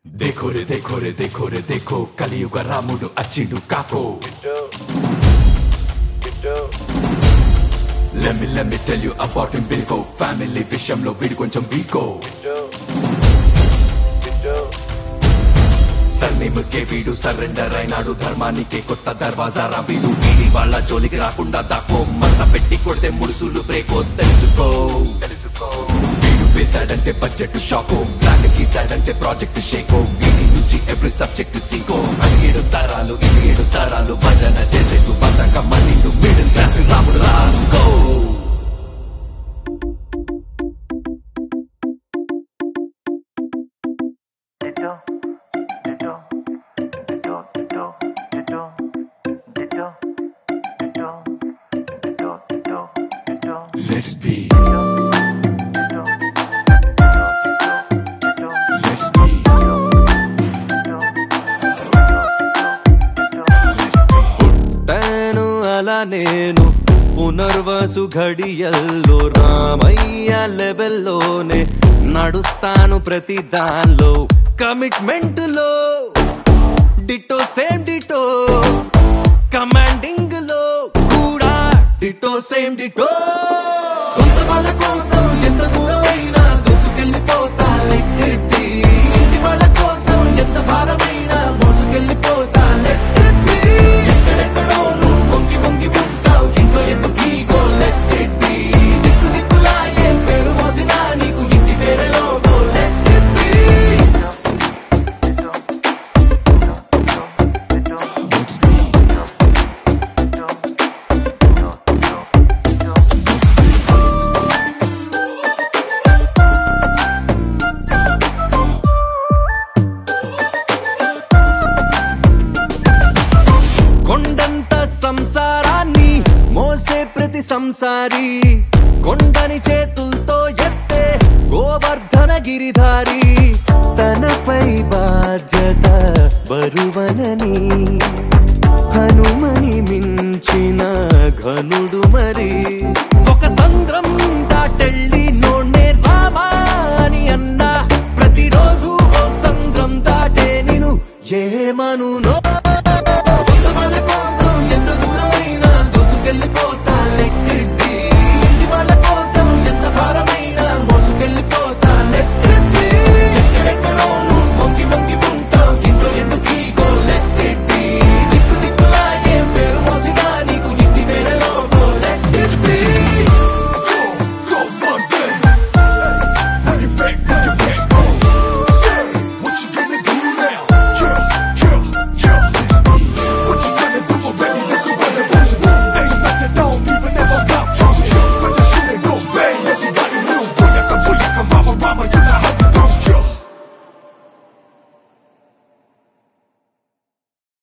देखो रे देखो रे देखो रे देखो కలియుగ రాముడు అచ్చిండు కాకో Let me let me tell you about him Virgo family విషయంలో వీడు కొంచెం వీకో సన్నిముకే వీడు సరెండర్ అయినాడు ధర్మానికే కొత్త దర్వాజారా వీడు వీడి వాళ్ళ జోలికి రాకుండా దాకో మంట పెట్టి కొడితే ముడుసులు బ్రేకో తెలుసుకో వీడు వేశాడంటే బడ్జెట్ షాకో ప్లాన్ గీసాడంటే ప్రాజెక్ట్ షేకో వీడి నుంచి ఎవ్రీ సబ్జెక్ట్ సీకో అది ఏడు తరాలు ఇది ఏడు తరాలు భజన చేసేందు బతకమ్మ నిండు మిడిల్ క్లాస్ రాముడు రాసుకో Ditto, ditto, ditto, ditto, ditto, ditto, ditto, ditto, ditto, ditto, Let it be, ditto, ditto, ditto, let it be. పుట్టాను అలా నేను పునర్వసు ఘడియల్లో రామయ్య లెవెల్లోనే నడుస్తాను ప్రతి దానిలో కమిట్మెంట్ లో డిటో సేమ్ డిటో కమాండింగ్ లో కూడా డిటో సేమ్ డిటో సొంత వాళ్ళ కోసం ఎంత దూరమైనా దూసుకెళ్ళిపోతా లెట్టెట్టి ఇంటి వాళ్ళ కోసం ఎంత భారమైనా మోసుకెళ్ళిపోతా లెట్టెట్టి ఎక్కడెక్కడో నువ్వు వంగి వంగి ఉంటావు ఇంట్లో ఎందుకు ఈగో లెట్టెట్టి దిక్కు దిక్కులా ఏం పేరు మోసినా నీకు ఇంటి పేరే లోగో లెట్టెట్టి కొండంత సంసారాన్ని మోసే ప్రతి సంసారి కొండని చేతులతో ఎత్తే గోవర్ధన గిరిధారి తనపై బాధ్యత బరువనని హనుమని మించిన ఘనుడు మరి ఒక సంద్రం దాటెళ్ళి నోడే రామా అని అన్నా ప్రతిరోజు ఓ సంద్రం దాటే నిను ఏమను